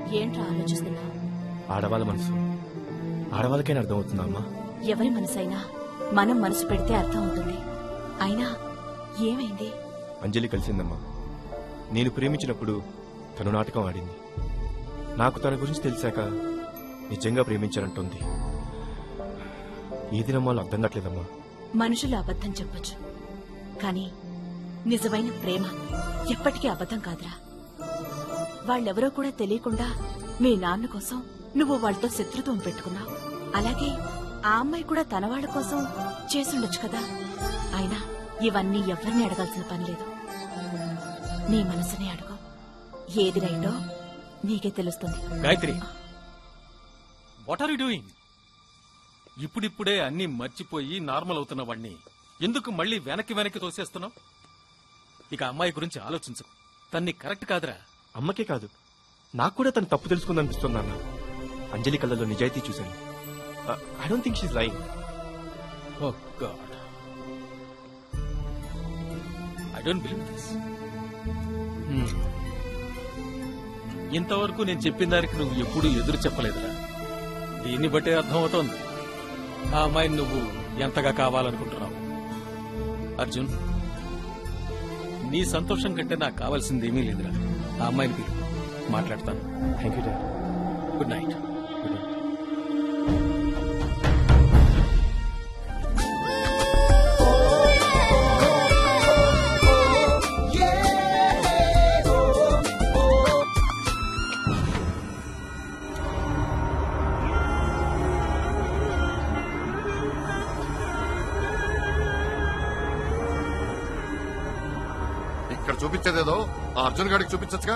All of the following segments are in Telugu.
ఏంట్రా ఆలోచిస్తున్నావు ఆడవాళ్ళ మనసు ఆడవాళ్ళకైనా అర్థమవుతుందా అమ్మా ఎవరి మనసైనా మనం మనసు పెడితే అర్థం అవుతుంది అయినా ఏమైంది అంజలి కలిసిందమ్మా నేను ప్రేమించినప్పుడు తను నాటకం ఆడింది నాకు తన గురించి తెలిసాక నిజంగా ప్రేమించానంటుంది ఏది నమ్మాలో అర్థం కావట్లేదమ్మా మనుషులు అబద్ధం చెప్పొచ్చు కానీ నిజమైన ప్రేమ ఎప్పటికీ అబద్ధం కాదురా వాళ్ళెవరో కూడా తెలియకుండా మీ నాన్న కోసం నువ్వు వాళ్ళతో శత్రుత్వం పెట్టుకున్నావు అలాగే ఆ అమ్మాయి కూడా తన వాళ్ళ కోసం చేసుండొచ్చు కదా అయినా ఇవన్నీ ఎవరిని అడగాల్సిన పని లేదు నీ మనసుని అడుగు ఏది రైటో నీకే తెలుస్తుంది Gayatri what are you doing ఇప్పుడిప్పుడే అన్ని మర్చిపోయి నార్మల్ అవుతున్న వాణ్ణి ఎందుకు మళ్ళీ వెనక్కి వెనక్కి తోసేస్తున్నావు ఇక అమ్మాయి గురించి ఆలోచించకు తన్ని కరెక్ట్ కాదురా అమ్మకే కాదు నాకు కూడా తను తప్పు తెలుసుకుందనిపిస్తుంది అన్న అంజలి కళ్ళలో నిజాయితీ చూశాను I don't think she's lying oh God I don't believe this ఇంతవరకు నేను చెప్పిన దానికి నువ్వు ఎప్పుడూ ఎదురు చెప్పలేదురా దీన్ని బట్టే అర్థమవుతోంది ఆ అమ్మాయిని నువ్వు ఎంతగా కావాలనుకుంటున్నావు అర్జున్ నీ సంతోషం కంటే నాకు కావాల్సింది ఏమీ లేదురా ఆ అమ్మాయిని పిలు మాట్లాడతాను thank you dad good night ఇక్కడ చూపించేదేదో ఆ అర్జున్ గాడికి చూపించచ్చుగా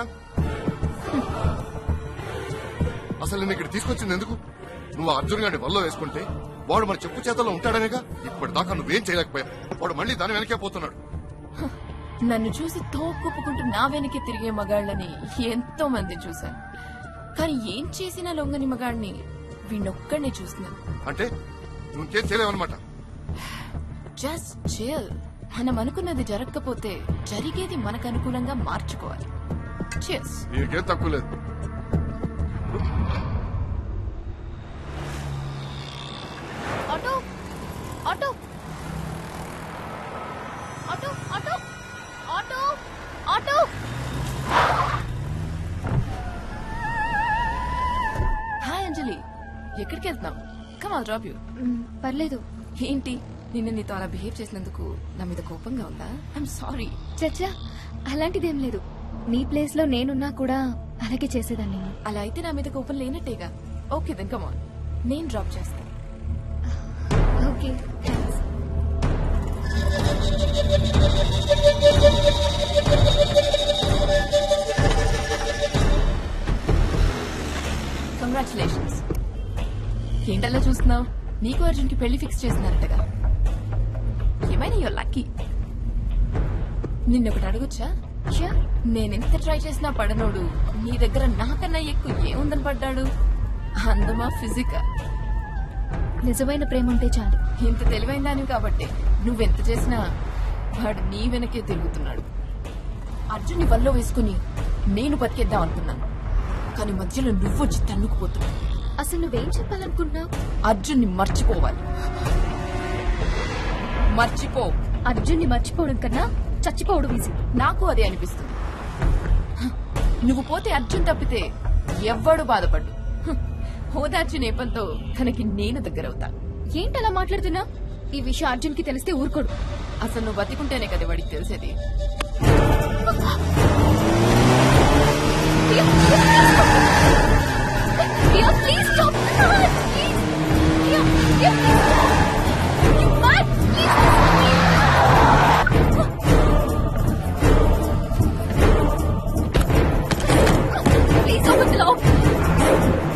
అసలు నేను ఇక్కడ తీసుకొచ్చింది ఎందుకు నువ్వు ఆ అర్జున్ గాడి వల్ల వేసుకుంటే వాడు మన చెప్పు చేతల్లో ఉంటాడనేగా ఇప్పటిదాకా నువ్వేం చేయలేకపోయావు వాడు మళ్ళీ దాని వెనకే పోతున్నాడు నన్ను చూసి తోక్కుపుకుంటూ నా వెనకే తిరిగే మగాళ్ళని ఎంతో మంది చూశాను కానీ ఏం చేసినా లొంగని మగాడిని వీణొక్కడినే చూస్తున్నాను అంటే నువ్వు ఇంకేం చేయలేవన్నమాట జస్ట్ చిల్ మనం అనుకున్నది జరగకపోతే జరిగేది మనకు అనుకూలంగా మార్చుకోవాలి చెస్ నీకేం తక్కువ లేదు auto auto auto auto auto auto hi Anjali ఎక్కడికి వెళ్తున్నావు కమ్ ఆల్ డ్రాప్ యూ పర్లేదు ఏంటి నిన్న నీతో అలా బిహేవ్ చేసినందుకు నా మీద కోపంగా ఉందా ఐఎమ్ సారీ చచ్చా అలాంటిదేం లేదు నీ ప్లేస్ లో నేనున్నా కూడా అలాగే చేసేదాన్ని అలా అయితే నా మీద కోపం లేనట్టేగా ఓకే దెన్ కమ్ ఆన్ నేను డ్రాప్ చేస్తాను ఓకే థ్యాంక్స్ కంగ్రాచులేషన్స్ ఏంటలా చూస్తున్నావు నీకు అర్జున్ కి పెళ్లి ఫిక్స్ చేస్తున్నారటగా ఏమైనా యో లక్కీ నిన్నొకటి అడగొచ్చా షా నేనెంత ట్రై చేసినా పడనోడు నీ దగ్గర నాకన్నా ఎక్కువ ఏముందని పడ్డాడు అందమా ఫిజికా నిజమైన ప్రేమ ఉంటే చాలు ఇంత తెలివైన దానివి కాబట్టి నువ్వెంత చేసినా వాడు నీ వెనకే తిరుగుతున్నాడు అర్జున్ని వల్ల వేసుకుని నేను బతికేద్దాం అనుకున్నాను కానీ మధ్యలో నువ్వొచ్చి తన్నుకుపోతున్నావు అసలు నువ్వేం చెప్పాలనుకుంటున్నావు అర్జున్ని మర్చిపోవాలి మర్చిపో అర్జున్ని మర్చిపోవడం కన్నా చచ్చిపోవడం ఈజీ నాకు అదే అనిపిస్తుంది హ, నువ్వు పోతే అర్జున్ తప్పితే ఎవ్వడు బాధపడ్డు హ, ఓదార్చి నేపంతో తనకి నేను దగ్గరవుతా ఏంటి అలా మాట్లాడుతున్నా ఈ విషయం అర్జున్ కి తెలిస్తే ఊరుకోడు అసలు నువ్వు బతికుంటేనే కదా వాడికి తెలిసేది Priya, please stop. Priya, please. Priya, Priya, please stop. You mad? Please. Please open the door.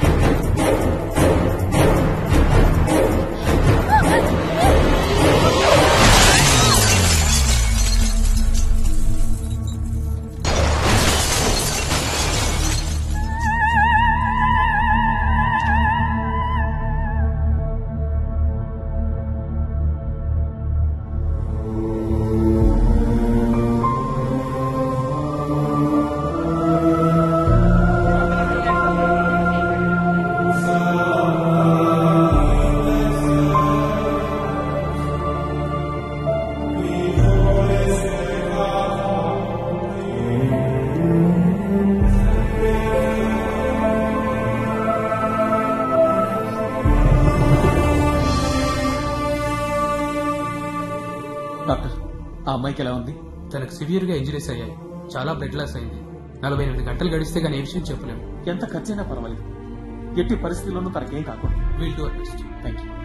ఆ అమ్మాయికి ఎలా ఉంది తనకు సివియర్ గా ఇంజరీస్ అయ్యాయి చాలా బ్లడ్ లాస్ అయింది నలభై ఎనిమిది గంటలు గడిస్తే కానీ ఏ విషయం చెప్పలేము ఎంత ఖర్చైనా పర్వాలేదు ఎట్టి పరిస్థితుల్లోనూ తనకేం కాకూడదు will do best thank you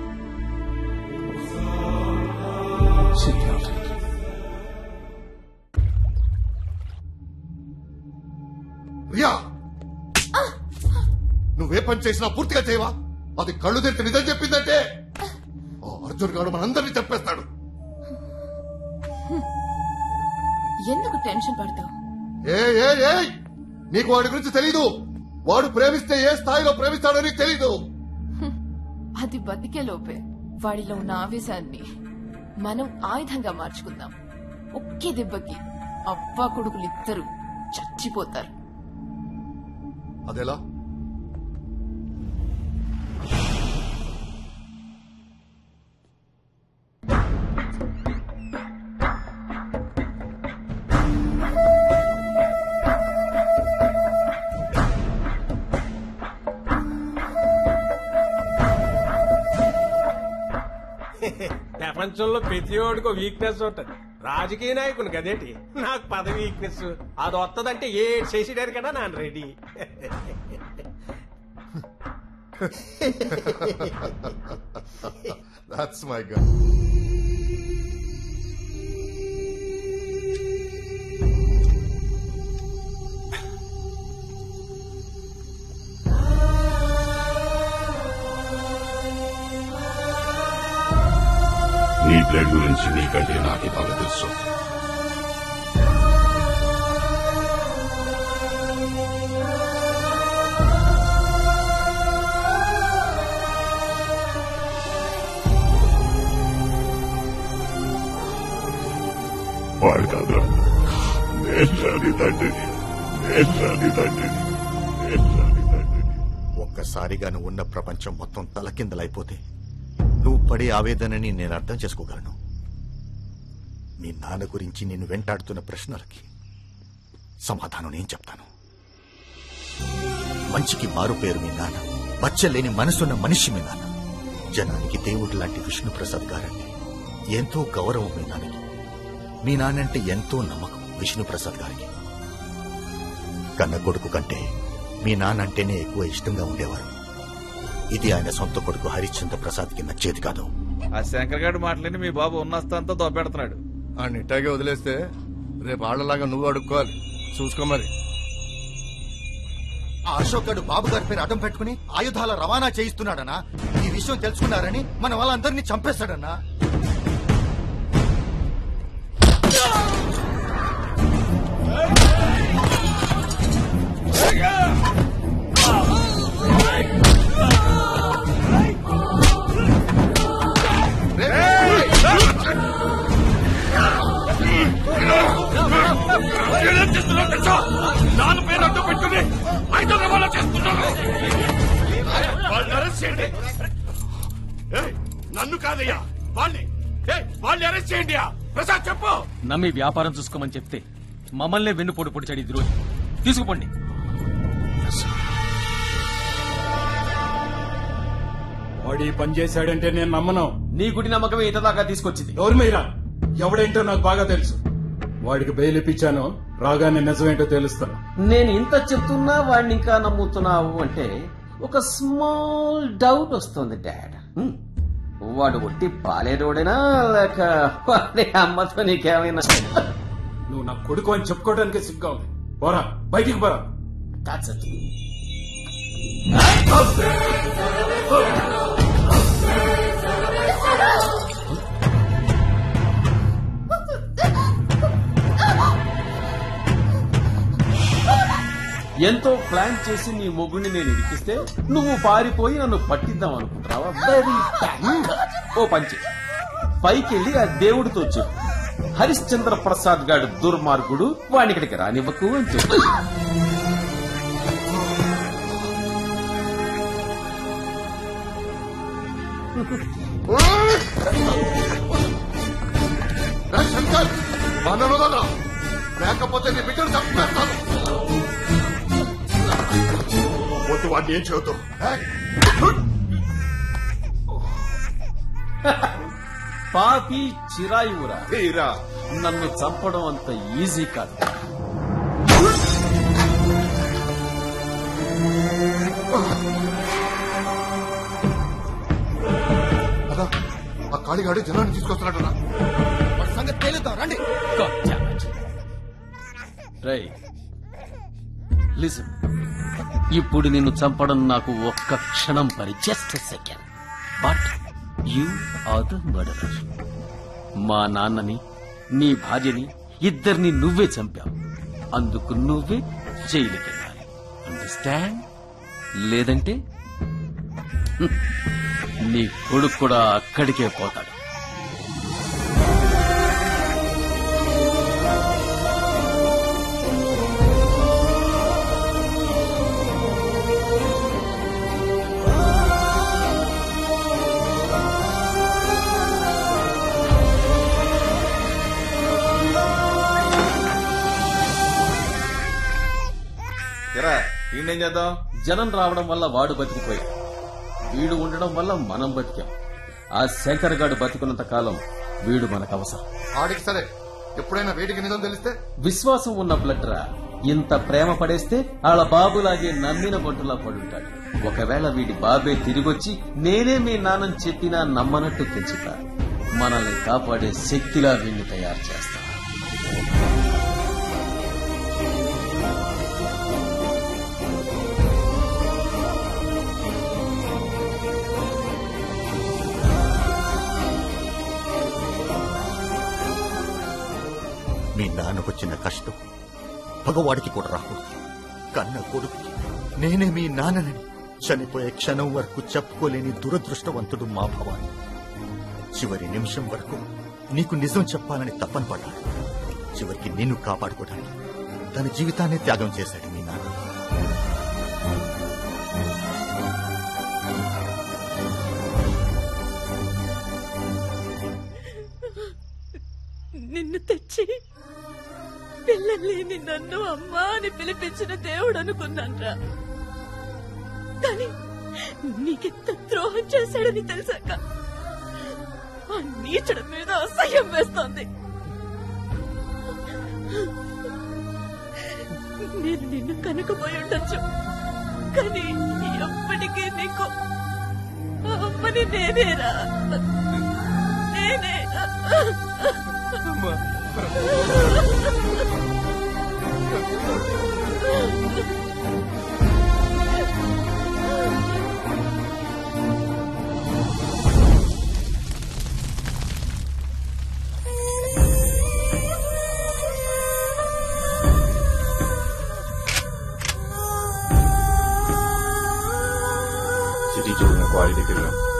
Riya నువ్వే పని చేసినా పూర్తిగా చేయవా అది కళ్ళు తెరిచి నిజం చెప్పిందంటే ఆ అర్జున్ గారు మనందరినీ చెప్పేస్తాడు ఎందుకు టెన్షన్ పడతావు ఏ ఏ ఏ నీకు వాడి గురించి తెలీదు వాడు ప్రేమిస్తే ఏ స్థాయిలో ప్రేమిస్తాడో నీకు తెలీదు అది బతికే లోపే వాడిలో ఉన్న ఆవేశాన్ని మనం ఆయుధంగా మార్చుకుందాం ఒకే దెబ్బకి అవ్వా కొడుకులు ఇద్దరు చచ్చిపోతారు అదెలా ప్రపంచంలో ప్రతి ఓడికి వీక్నెస్ ఉంటది రాజకీయ నాయకుని కదేటి నాకు పదవి వీక్నెస్ అది వస్తదంటే ఏ చేసేయడానికన్నా నేను రెడీ దాట్స్ మై గన్ నీ బ్లడ్ గురించి నీకంటే నాకే బాగా తెలుసు వాడు కాదురా నేను రాని తండ్రిని నేను రాని తండ్రిని నేను రాని తండ్రిని ఒక్కసారిగా నువ్వు ఉన్న ప్రపంచం మొత్తం తలకిందలైపోతే నువ్వు పడే ఆవేదనని నేను అర్థం చేసుకోగలను మీ నాన్న గురించి నేను వెంటాడుతున్న ప్రశ్నలకి సమాధానం నేను చెప్తాను మంచికి మారు పేరు మీ నాన్న బచ్చలేని మనసున్న మనిషి మీ నాన్న జనానికి దేవుడు లాంటి విష్ణుప్రసాద్ గారంటే ఎంతో గౌరవం మీ నాన్నకి మీ నాన్నంటే ఎంతో నమ్మకం విష్ణుప్రసాద్ గారికి కన్న కొడుకు కంటే మీ నాన్నంటేనే ఎక్కువ ఇష్టంగా ఉండేవారు ఇది ఆయన సొంత కొడుకు హరిశ్చంద్ర ప్రసాద్ కి నచ్చేది కాదు ఆ శంకర్ గారి మాటలని మీ బాబు ఉన్నస్తంతా దోపెడుతున్నాడు ఆ నిట్టాగే వదిలేస్తే రేపు ఆళ్ళలాగా నువ్వు అడుక్కోవాలి చూసుకో మరి ఆ అశోక్ గడు బాబు గారి పేరు అడ్డం పెట్టుకుని ఆయుధాల రవాణా చేయిస్తున్నాడనా ఈ విషయం తెలుసుకున్నారని మన వాళ్ళందరినీ చంపేస్తాడన్నా నాన్న పేరు అడ్డు పెట్టుకుని ఐదు రవాణా చేస్తున్నాను వాళ్ళని అరెస్ట్ చేయండి ఏయ్, నన్ను కాదయ్యా వాళ్ళని ఏయ్, వాళ్ళని అరెస్ట్ చేయండి ప్రసాద్ చెప్పు నమ్మి వ్యాపారం చూసుకోమని చెప్తే మమ్మల్ని వెన్నుపోటు పొడిచాడు ఇది రోజు తీసుకుపోండి వాడు ఈ పని చేశాడంటే నేను నమ్మను నీ గుడి నమ్మకమే ఇంత దాకా తీసుకొచ్చింది ఎవరు మీరా ఎవడేంటో నాకు బాగా తెలుసు వాడికి బెయిల్ ఇప్పించాను రాగానే నిజమేంటో తెలుస్తాను నేను ఇంత చెప్తున్నా వాడిని ఇంకా నమ్ముతున్నావు అంటే ఒక స్మాల్ డౌట్ వస్తుంది డాడ్ హ్మ్. వాడు ఒట్టి పాలేరోడేనా లేక వాడి అమ్మతో నీకేమైనా నువ్వు నా కొడుకు అని చెప్పుకోవడానికి సిగ్గా ఉంది పోరా బయటికి పోరా That's it. ఎంతో ప్లాన్ చేసి నీ మొగుడిని నేను ఇరికిస్తే నువ్వు పారిపోయి నన్ను పట్టిద్దాం అనుకుంటున్నావా వెరీ ఓ పంచి పైకి వెళ్ళి ఆ దేవుడితో చెప్పు హరిశ్చంద్ర ప్రసాద్ గాడు దుర్మార్గుడు వాడిని ఇక్కడికి రానివ్వకు అని చెప్పు రా శంకర్ మనను వదలరా. లేకపోతే నీ బిడ్డను చంపేస్తాను వద్దు వాడిని ఏం చేయొద్దు ఏయ్, పాపి చిరాయువురా నన్ను చంపడం అంత ఈజీ కాదు అదా ఆ కాళీగాడు జనాన్ని తీసుకొస్తున్నాడు సంగతి తేలుద్దాం రండి రై లిసన్ ఇప్పుడు నిన్ను చంపడం నాకు ఒక్క క్షణం పని just second but you are the murderer మా నాన్నని నీ భార్యని ఇద్దరిని నువ్వే చంపావు అందుకు నువ్వే జైలుకి వెళ్ళాలి అండర్స్టాండ్ లేదంటే హ్మ్, నీ కొడుకు కూడా అక్కడికే పోతాడు ఎరా ఈయనేం చేద్దాం జనం రావడం వల్ల వాడు బతికిపోయాడు వీడు ఉండడం వల్ల మనం బతికాం ఆ శంకర్ గాడు బతికున్నంత కాలం వీడు మనకు అవసరం ఆడికి సరే ఎప్పుడైనా వేడికి నిజం తెలిస్తే విశ్వాసం ఉన్న బ్లడ్రా ఇంత ప్రేమ పడేస్తే వాళ్ళ బాబులాగే నమ్మిన బొట్టులా పడుంటాడు ఒకవేళ వీడి బాబే తిరిగొచ్చి నేనే మీ నాన్నని చెప్పినా నమ్మనట్టు పెంచుతా మనల్ని కాపాడే శక్తిలా వీడిని తయారు చేస్తా మీ నాన్నకొచ్చిన కష్టం పగవాడికి కూడా రాకూడదు కన్న కొడుకుకి నేనే మీ నాన్ననని చనిపోయే క్షణం వరకు చెప్పుకోలేని దురదృష్టవంతుడు మా భవాని చివరి నిమిషం వరకు నీకు నిజం చెప్పాలని తప్పని పడ్డాడు చివరికి నిన్ను కాపాడుకోవడానికి తన జీవితాన్ని త్యాగం చేశాడు మీ నాన్న నిన్ను తెచ్చి పిల్లలేని నన్ను అమ్మా అని పిలిపించిన దేవుడు అనుకున్నాన్రా కానీ నీకెంత ద్రోహం చేశాడని తెలిసాక ఆ నీచుడి మీద అసహ్యం వేస్తోంది నేను నిన్ను కనుకపోయి ఉండొచ్చు కానీ ఎప్పటికీ నీకు ఆ అమ్మని నేనేరా నేనే సిటీ చూసిన క్వాలిటీ దగ్గర